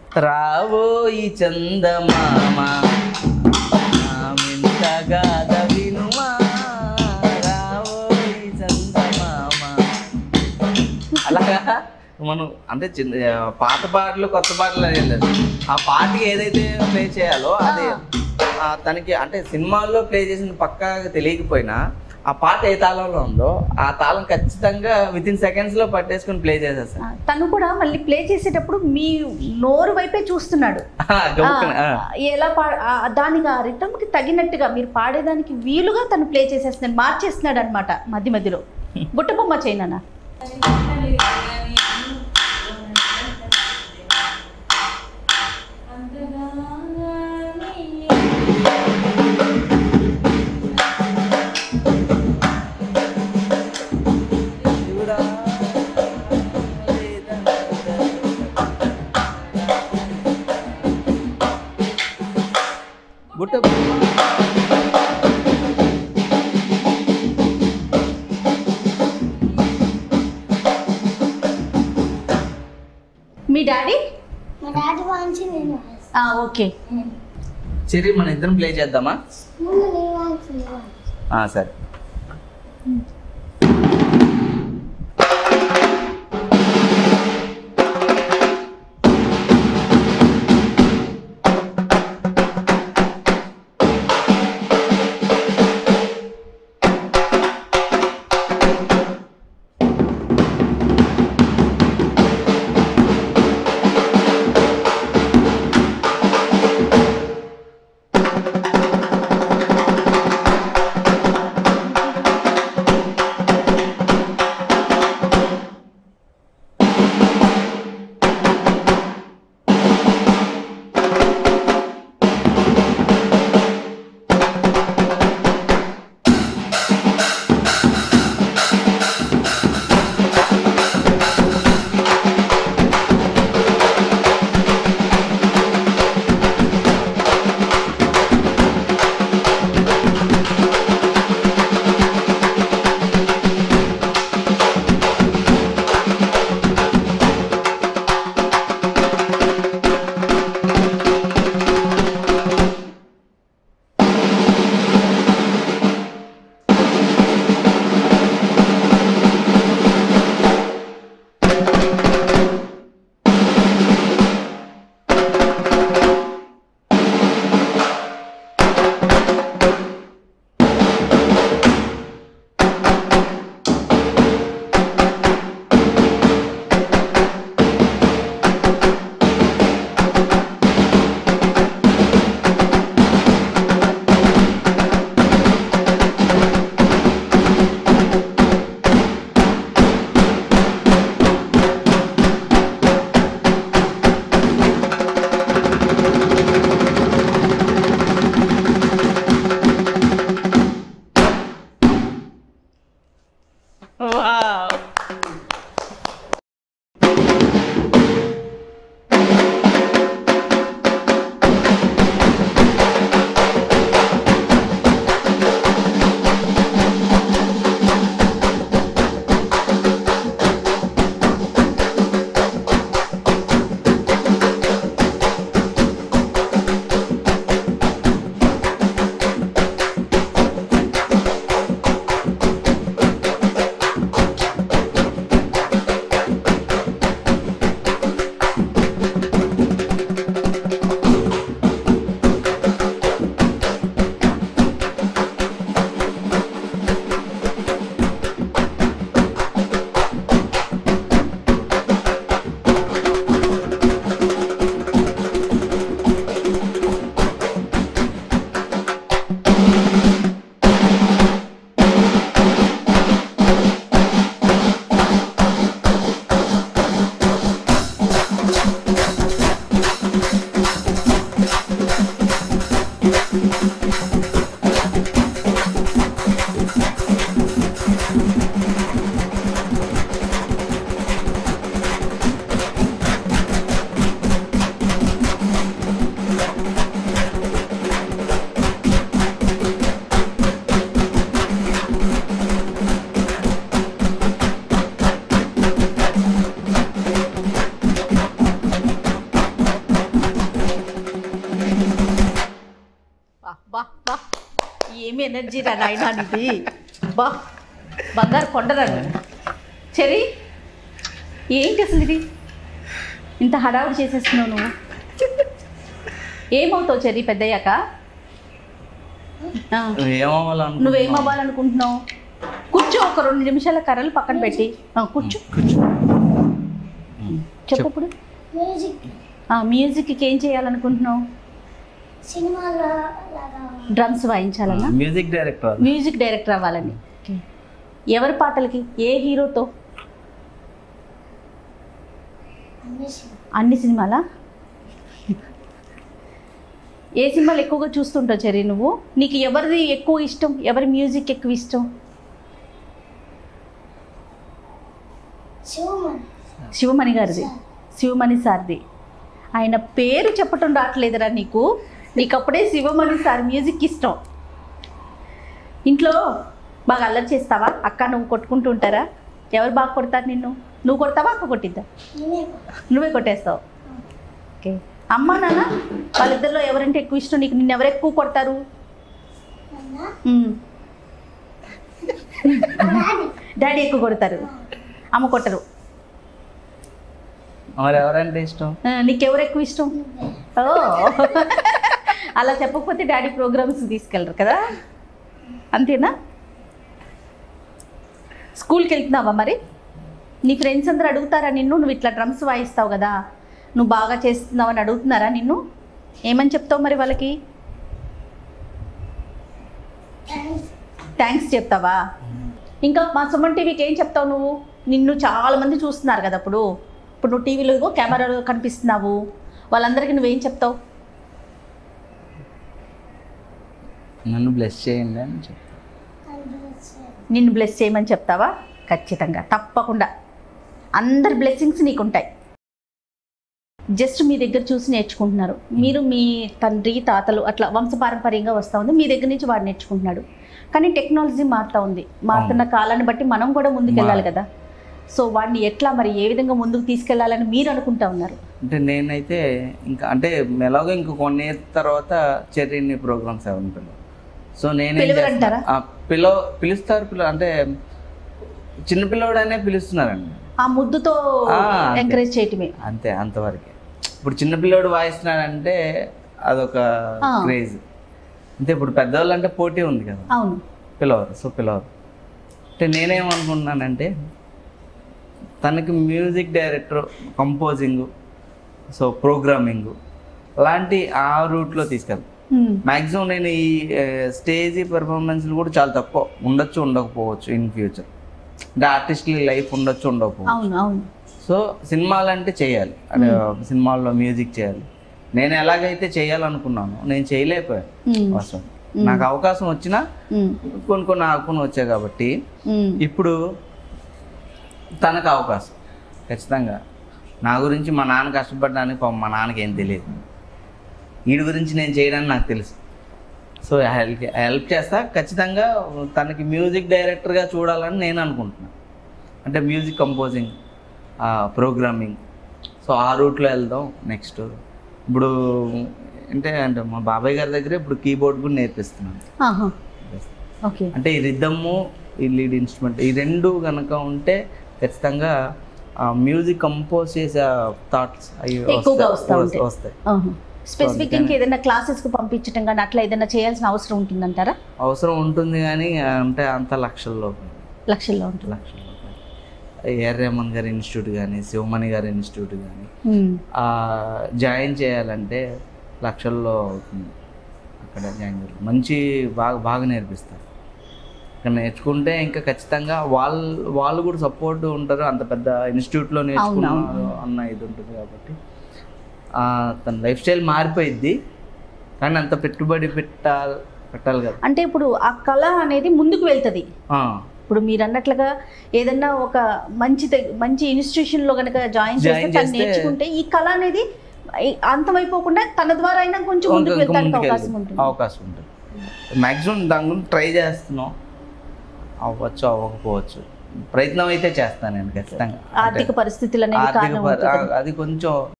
రావోయి చందమామ నామింతగాథ వినుమా రావోయి చందమామ అలాగా మనం అంటే చిన్న పాత పాటలు కొత్త పాటలు అనేది లేదు ఆ పాటకి ఏదైతే ప్లే చేయాలో అది ఆ తనకి అంటే సినిమాల్లో ప్లే చేసిన పక్కాగా తెలియకపోయినా ఆ పాట ఏ తాళంలో ఉందో ఆ తాళం ఖచ్చితంగా విత్ ఇన్ సెకండ్స్ లో పట్టేసుకుని ప్లే చేసేస్తాను ఆ, తను కూడా మళ్ళీ ప్లే చేసేటప్పుడు మీ నోరు వైపే చూస్తున్నాడు గబుక్కున, ఆ, ఆ. ఎలా పా ఆ, దానికి ఆ రిథమ్కి తగినట్టుగా మీరు పాడేదానికి వీలుగా తను ప్లే చేసేస్తున్నాడు మార్చేస్తున్నాడు అనమాట మధ్య మధ్యలో బుట్టబొమ్మ చేయనా బుట్ట మీ డాడీ మా డాడీ వాంచి నేను వాయిస్తా. ఆ, ఓకే చెరి మన ఇద్దరం ప్లే చేద్దామా ముందు నీ వాంచి నీ వాంచి. ఆ, సరే ఏమి ఎనర్జీ రా నాయనా నీది బా బంగారు కొండరాడు చెరి ఏంటి అసలు ఇది ఇంత హడావుడి చేసేస్తున్నావు నువ్వు ఏమవుతావు చెరి పెద్దయ్యాక ఆ, ఏమవ్వాలనుకుంటున్నావు? నువ్వేం అవ్వాలనుకుంటున్నావు కూర్చో ఒక రెండు నిమిషాల కర్రలు పక్కన పెట్టి ఆ, కూర్చో చెప్పు ఇప్పుడు మ్యూజిక్ ఆ, మ్యూజిక్కి ఏం చేయాలనుకుంటున్నావు సినిమాలో లాగా డ్రమ్స్ వాయించాలన్నా మ్యూజిక్ డైరెక్టర్ మ్యూజిక్ డైరెక్టర్ అవ్వాలని ఎవరి పాటలకి ఏ హీరోతో అన్ని సినిమా అన్ని సినిమాలా ఏ సినిమాలు ఎక్కువగా చూస్తుంటావు చెరి నువ్వు నీకు ఎవరిది ఎక్కువ ఇష్టం ఎవరి మ్యూజిక్ ఎక్కువ ఇష్టం శివమణి శివమణి గారిది శివమణి సార్ది ఆయన పేరు చెప్పటం రావట్లేదురా నీకు నీకు అప్పుడే శివమణి సార్ మ్యూజిక్ ఇష్టం ఇంట్లో బాగా అల్లరి చేస్తావా అక్క నువ్వు కొట్టుకుంటూ ఉంటారా ఎవరు బాగా కొడతారు నిన్ను నువ్వు కొడతావా అక్క కొట్టిద్దా నేనే నువ్వే కొట్టేస్తావు ఓకే అమ్మా నాన్న వాళ్ళిద్దరిలో ఎవరంటే ఎక్కువ ఇష్టం నీకు నిన్ను ఎవరు ఎక్కువ కొడతారు అన్నా ఉమ్, డాడీ డాడీ ఎక్కువ కొడతారు అమ్మ కొట్టరు మరి ఎవరంటే ఇష్టం ఆ, నీకెవరు ఎక్కువ ఇష్టం నువ్వే ఓ అలా చెప్పకపోతే డాడీ ప్రోగ్రామ్స్ తీసుకెళ్ళరు కదా అంతేనా స్కూల్కి వెళ్తున్నావా మరి నీ ఫ్రెండ్స్ అందరూ అడుగుతారా నిన్ను నువ్వు ఇట్లా డ్రమ్స్ వాయిస్తావు కదా నువ్వు బాగా చేస్తున్నావు అని అడుగుతున్నారా నిన్ను ఏమని చెప్తావు మరి వాళ్ళకి థ్యాంక్స్ థ్యాంక్స్ చెప్తావా ఇంకా మా సుమన్ టీవీకి ఏం చెప్తావు నువ్వు నిన్ను చాలా మంది చూస్తున్నారు కదా అప్పుడు ఇప్పుడు నువ్వు టీవీలో ఇదిగో కెమెరాలో కనిపిస్తున్నావు వాళ్ళందరికీ నువ్వేం చెప్తావు నన్ను బ్లెస్ చేయండి అని చెప్పి కనిపించారు నిన్ను బ్లెస్ చేయమని చెప్తావా ఖచ్చితంగా తప్పకుండా అందరి బ్లెస్సింగ్స్ నీకు ఉంటాయి జస్ట్ మీ దగ్గర చూసి నేర్చుకుంటున్నారు మీరు మీ తండ్రి తాతలు అట్లా వంశపారంపర్యంగా వస్తూ ఉంది మీ దగ్గర నుంచి వాడు నేర్చుకుంటున్నాడు కానీ టెక్నాలజీ మారుతూ ఉంది మారుతున్న కాలాన్ని బట్టి మనం కూడా ముందుకు వెళ్ళాలి కదా సో వాడిని ఎట్లా మరి ఏ విధంగా ముందుకు తీసుకెళ్లాలని మీరు అనుకుంటా ఉన్నారు అంటే నేనైతే ఇంకా అంటే ఎలాగో ఇంక కొన్ని ఇయర్స్ తర్వాత చెర్రీని ప్రోగ్రామ్స్ అవి ఉంటాను సో నేనేం పిలవరంటారా? చేస్తున్నా- ఆ, పిలవ పిలుస్తారు పిల్ల అంటే చిన్నపిల్లవాడనే పిలుస్తున్నారండి ఆ ముద్దుతో ఆ, అంతే. ఎంకరేజ్ చేయటమే అంతే అంతవరకే ఇప్పుడు చిన్నపిల్లవాడు వాయిస్తున్నాడంటే అదొక ఆ. క్రేజ్ అంటే ఇప్పుడు పెద్దవాళ్ళు అంటే పోటీ ఉంది కదా అవును పిలవరు సో పిలవరు అంటే నేనేమనుకుంటున్నానంటే తనకి music director composing so programming అలాంటి ఆ రూట్లో తీసుకెళ్తాను ఉమ్, మ్యాక్సిమం నేను ఈ స్టేజ్ పెర్ఫార్మెన్స్లు కూడా చాలా తక్కువ ఉండొచ్చు ఉండకపోవచ్చు ఇన్ ఫ్యూచర్ అంటే ఆర్టిస్ట్లీ లైఫ్ ఉండొచ్చు ఉండకపోవచ్చు అవును అవును సో సినిమాలు అంటే చేయాలి అంటే సినిమాల్లో మ్యూజిక్ చేయాలి నేను ఎలాగైతే చేయాలనుకున్నానో నేను చేయలేకపోయాను ఉమ్, వాస్తవం నాకు అవకాశం వచ్చినా ఉమ్, కొన్ని కొన్ని ఆకుని వచ్చాయి కాబట్టి ఉమ్, ఇప్పుడు తనకు అవకాశం ఖచ్చితంగా నా గురించి మా నాన్న కష్టపడడానికి పాపం మా నాన్నకి ఏం తెలియదు వీడి గురించి నేను చేయడానికి నాకు తెలుసు సో హెల్ప్ హెల్ప్ చేస్తా ఖచ్చితంగా తనకి మ్యూజిక్ డైరెక్టర్గా చూడాలని నేను అనుకుంటున్నాను అంటే మ్యూజిక్ కంపోజింగ్ ప్రోగ్రామింగ్ సో ఆ రూట్లో వెళ్దాం నెక్స్ట్ ఇప్పుడు అంటే అంటే మా బాబాయ్ గారి దగ్గర ఇప్పుడు కీబోర్డ్ కూడా నేర్పిస్తున్నాను ఆహా, ఓకే అంటే ఈ రిథమ్ ఈ లీడ్ ఇన్స్ట్రుమెంట్ ఈ రెండు కనుక ఉంటే ఖచ్చితంగా మ్యూజిక్ కంపోజ్ చేసే థాట్స్ అవి ఎక్కువగా వస్తాయి- వస్తా ఉంటాయి. వస్తాయి స్పెసిఫిక్ ఇంకా ఏదైనా క్లాసెస్కి పంపించడం కానీ అట్లా ఏదైనా చేయాల్సిన అవసరం ఉంటుందంటారా అవసరం ఉంటుంది కానీ అంటే అంత లక్షల్లో లక్షల్లో ఉంటుంది లక్షల్లో ఏఆర్ రెహమాన్ గారి ఇన్స్టిట్యూట్ కానీ శివమణి గారి ఇన్స్టిట్యూట్ కానీ ఉమ్, జాయిన్ చేయాలంటే లక్షల్లో అవుతుంది అక్కడ జాయిన్ చేయాలి మంచి బాగా బాగా నేర్పిస్తారు ఇక్కడ నేర్చుకుంటే ఇంకా ఖచ్చితంగా వాళ్ళు వాళ్ళు కూడా సపోర్ట్ ఉంటారు అంత పెద్ద ఇన్స్టిట్యూట్లో నేర్చుకున్నారు అన్న ఇది ఉంటుంది కాబట్టి ఆ, తన లైఫ్ స్టైల్ మారిపోయిద్ది కానీ అంత పెట్టుబడి పెట్టాలి పెట్టాలి కదా అంటే ఇప్పుడు ఆ కళ అనేది ముందుకు వెళ్తుంది ఆ, ఇప్పుడు మీరు అన్నట్లుగా ఏదన్నా ఒక మంచి తె- మంచి ఇన్స్టిట్యూషన్ లో కనుక జాయిన్ చేస్తే Join తను చేస్తే- నేర్చుకుంటే ఈ కళ అనేది ఈ అంతమైపోకుండా తన ద్వారా అయినా కొంచెం ముందుకు ఇంకా వెళ్ళడానికి ముందుకు అవకాశం వెళ్ళి- ఉంటుంది అవకాశం ఉంటుంది మ్యాక్సిమం దాని గురించి ట్రై చేస్తున్నాం అవ్వచ్చు అవ్వకపోవచ్చు ప్రయత్నం అయితే చేస్తాను నేను ఖచ్చితంగా ఆర్థిక పరిస్థితులు అనేవి ఆర్థిక కారణం పరి- అవుతుంది అది కొంచెం